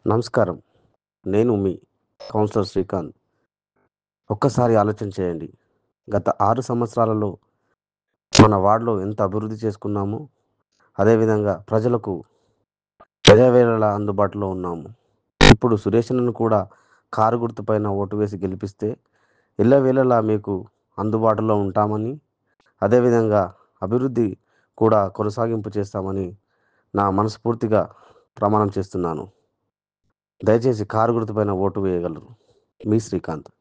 నమస్కారం నేను మీ కౌన్సిలర్ శ్రీకాంత్ ఒక్కసారి ఆలోచన చేయండి గత ఆరు సంవత్సరాలలో మన వార్డులో ఎంత అభివృద్ధి చేసుకున్నాము అదేవిధంగా ప్రజలకు ప్రజావేళలా అందుబాటులో ఉన్నాము ఇప్పుడు సురేషన్ను కూడా కారు గుర్తుపైన ఓటు వేసి గెలిపిస్తే ఎల్లవేళలా మీకు అందుబాటులో ఉంటామని అదేవిధంగా అభివృద్ధి కూడా కొనసాగింపు చేస్తామని నా మనస్ఫూర్తిగా ప్రమాణం చేస్తున్నాను దయచేసి కారు గుర్తుపైన ఓటు వేయగలరు మీ శ్రీకాంత్